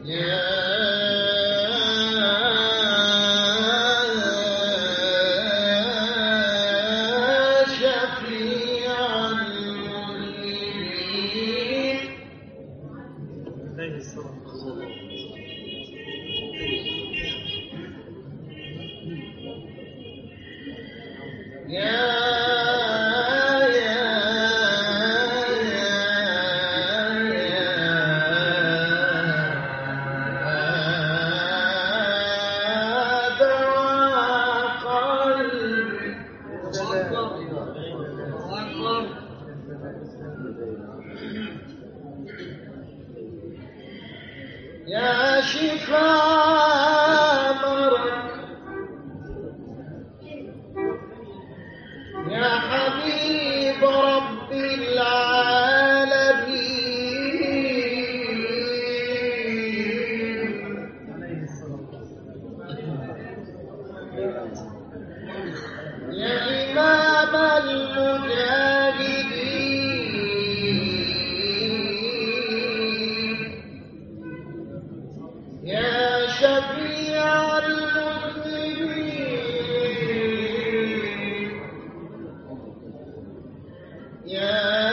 يا شفيع المذنبين عليه الصلاة والسلام يا يا يا دواء قلبي يا شفاء مرض يا حبيب رب العالمين عليه الصلاة يا إمام المجاهدين يا شفيع المذنبين يا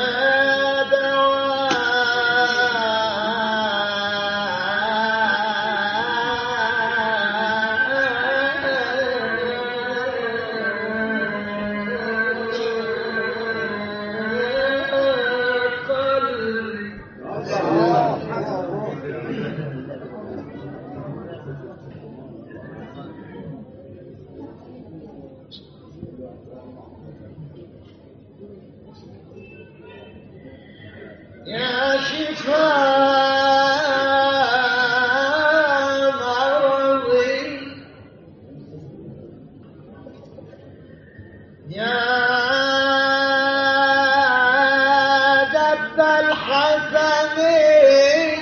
دواء قلبي يا شفاء مرضي يا دب الحسنين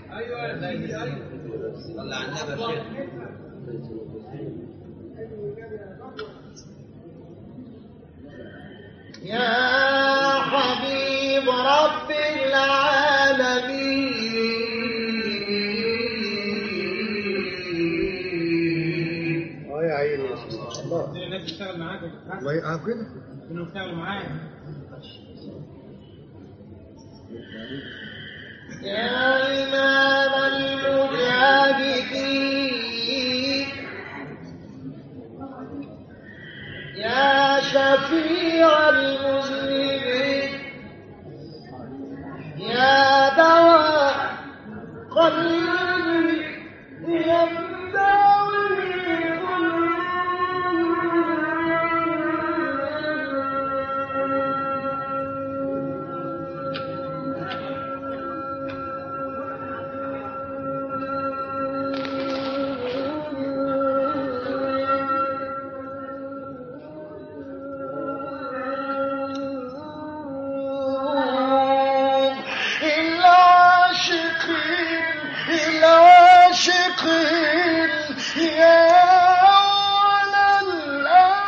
يا حبيب رب العالمين اه يا عيني يا شيخ. الله الناس تشتغل معاك الله يقع كده كانوا يشتغلوا معاك يا إمام المجاهدين يا شفيع المذنبين يا دواء قلبي يمداوي العاشقين العاشقين يا أولى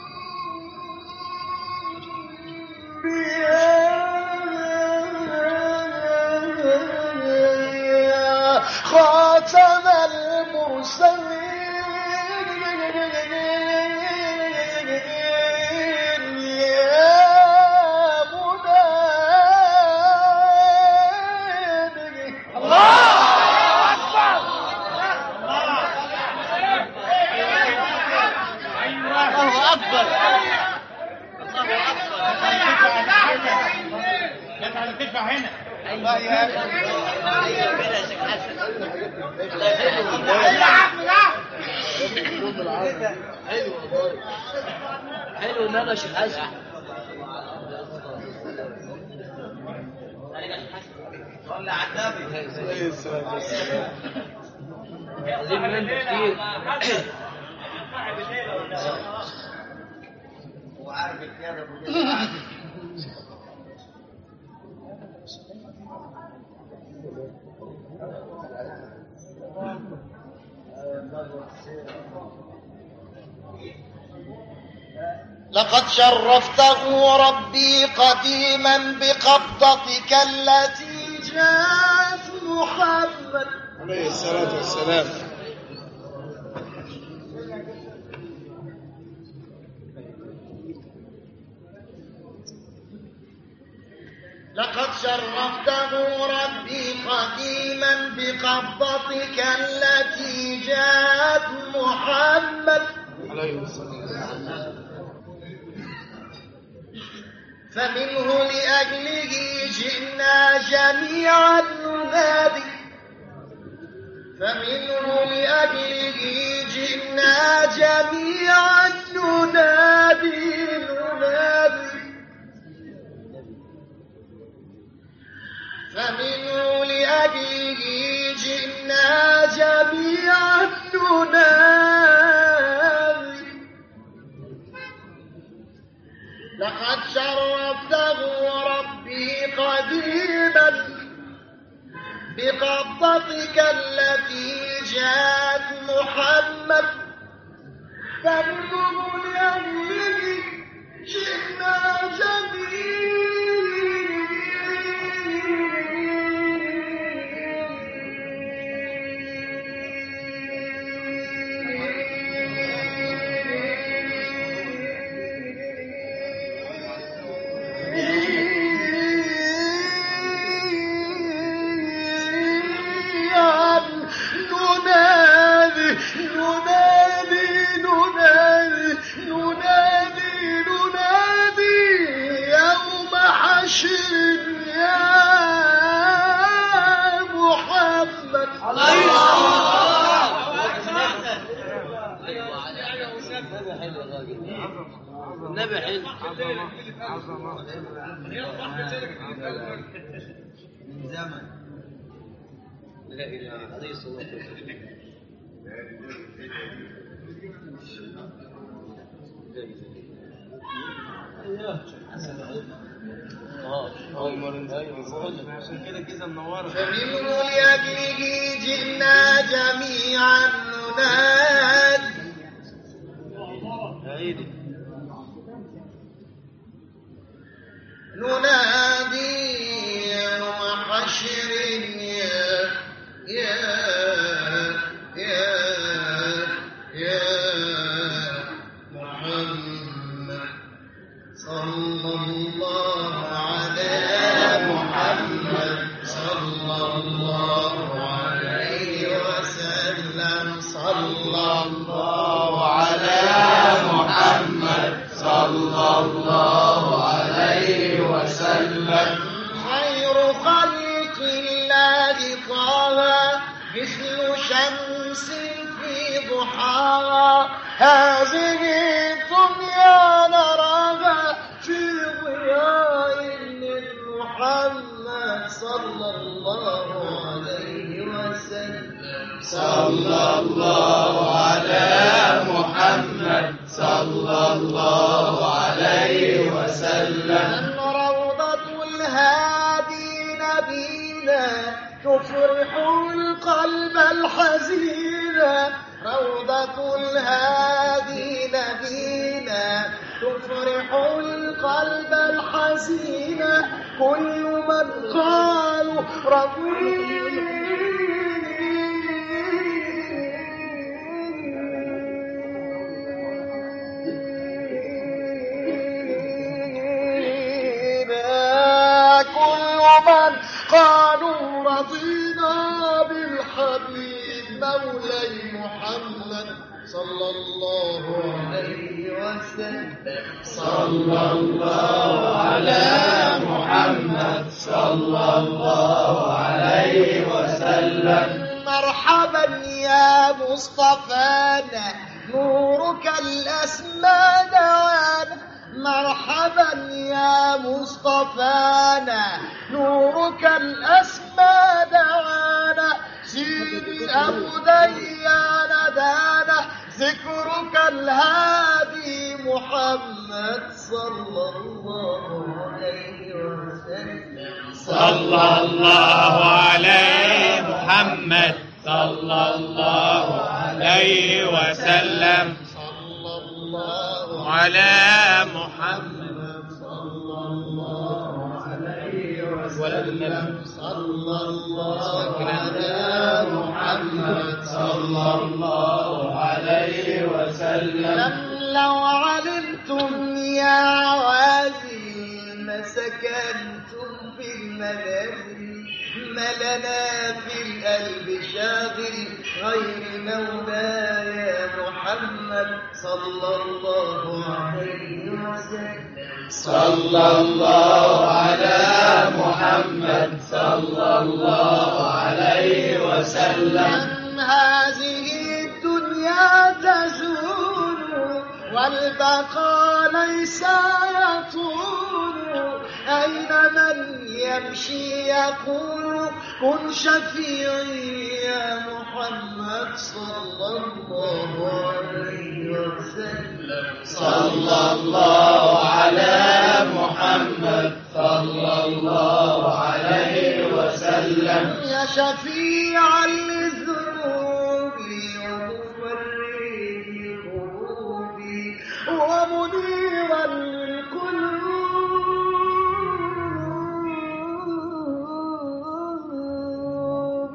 الأنبياء خاتم المرسلين يا منادي الله أكبر الله أكبر لا تدفع هنا حلو انما شيخ حسن صلى على النبي عايزين منه كتير وعارف الكلام لقد شرفته ربي قديما بقبضتك التي جاءت محمد عليه الصلاة والسلام لقد شرفته ربي قديما بقبضتك التي جاءت محمد عليه الصلاة فمنه لأجله جئنا جميعا ننادي فمنه لأجله جئنا جميعا ننادي ننادي فمنه لأجله جئنا جميعا ننادي لقد شرفته ربي قديما بقبضتك التي جاءت محمد فمنه لأجله جئنا جميعا ننادي ننادي ننادي ننادي ننادي يوم حشر يا محمد النبي حلو من زمن لا اله عليه الصلاه والسلام اه عشان كده كده منوره فمنه لأجله جئنا جميعا ننادي عيدي ننادي يوم حشر يا يا يا يا محمد صلى الله على محمد صلى الله عليه وسلم صلى الله على محمد صلى الله عليه وسلم خير خلق الله طه مثل شمس في ضحاها هذه الدنيا نراها في ضياء من محمد صلى الله عليه وسلم صلى الله على محمد صلى الله عليه وسلم روضة الهادي نبينا تفرح القلب الحزين روضة الهادي نبينا تفرح القلب الحزين كل من قالوا رضينا كل من قالوا رضينا بالحبيب مولاي محمد صلى الله عليه وسلم صلى الله على محمد صلى الله عليه وسلم مرحبا يا مصطفانا نورك الأسمى دوانا مرحبا يا مصطفانا نورك الأسمى دعانا سيدي أبو ديان دانا ذكرك الهادي محمد صلى الله عليه وسلم صلى الله عليه محمد صلى الله عليه وسلم صلى الله على محمد صلى الله عليه وسلم صلى الله على محمد محمد صلى الله عليه وسلم لو علمتم يا عوازي ما سكنتم في المنازل ما لنا في القلب شاغل غير مولاي محمد صلى الله عليه وسلم صلى الله على محمد صلى الله عليه وسلم من هذه الدنيا تزول والبقاء ليس يطول أين من يمشي يقول كن شفيعي يا محمد صلى الله عليه وسلم صلى الله على محمد صلى الله عليه وسلم يا شفيعا للذنوب ومفرج القلوب ومنيرا للقلوب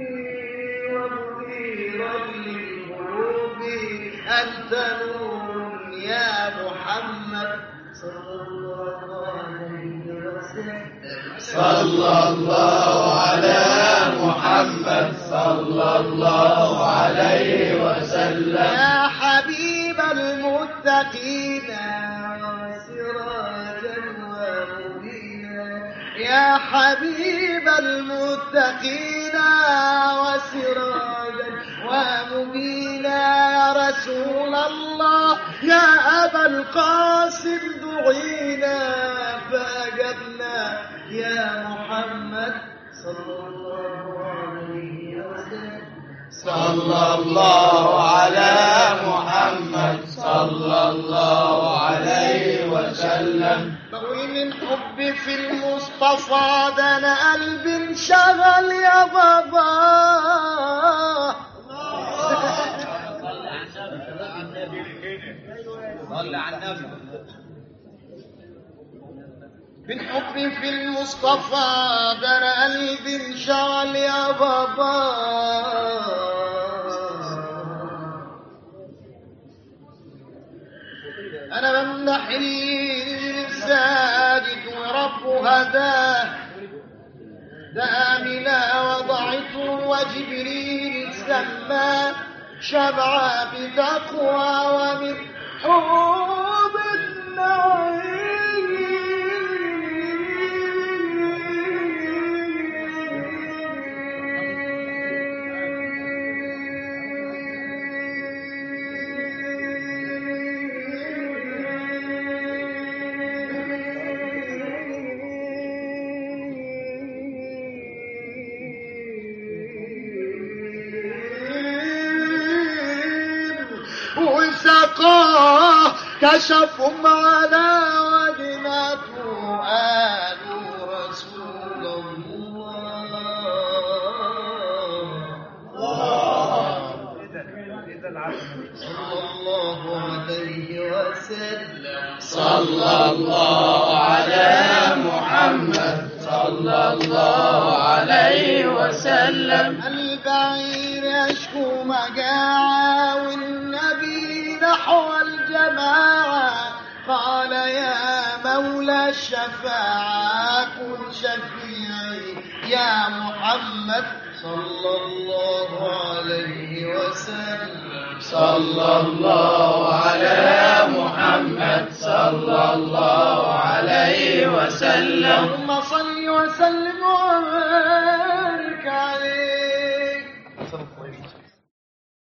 ومنيرا للقلوب أنت نور يا محمد صلى الله عليه وسلم صلى الله على محمد صلى الله عليه وسلم يا حبيب المتقين سراجا ومبينا يا حبيب المتقين وسراجا ومبينا يا رسول الله يا أبا القاسم دعينا فأجبنا يا محمد صلى الله عليه وسلم صلى الله على محمد صلى الله عليه وسلم بغي من حب في المصطفى ده انا قلبي انشغل يا بابا صلى على النبي من حبي في المصطفى ده انا قلبي انشغل يا بابا انا بمدح الساجد ورب هداه ده آمنا وضعته وجبريل سماه شبع بتقوى ومن حب وسقاه كشفهم على وجنته آل رسول الله صلى الله عليه وسلم صلى الله على محمد صلى الله عليه وسلم البعير يشكو مجاعة والنبي نحو الجماعة قال يا مولى الشفاعة كن شفيعي يا محمد صلى الله عليه وسلم صلى الله على محمد صلى الله عليه وسلم اللهم صل وسلم وبارك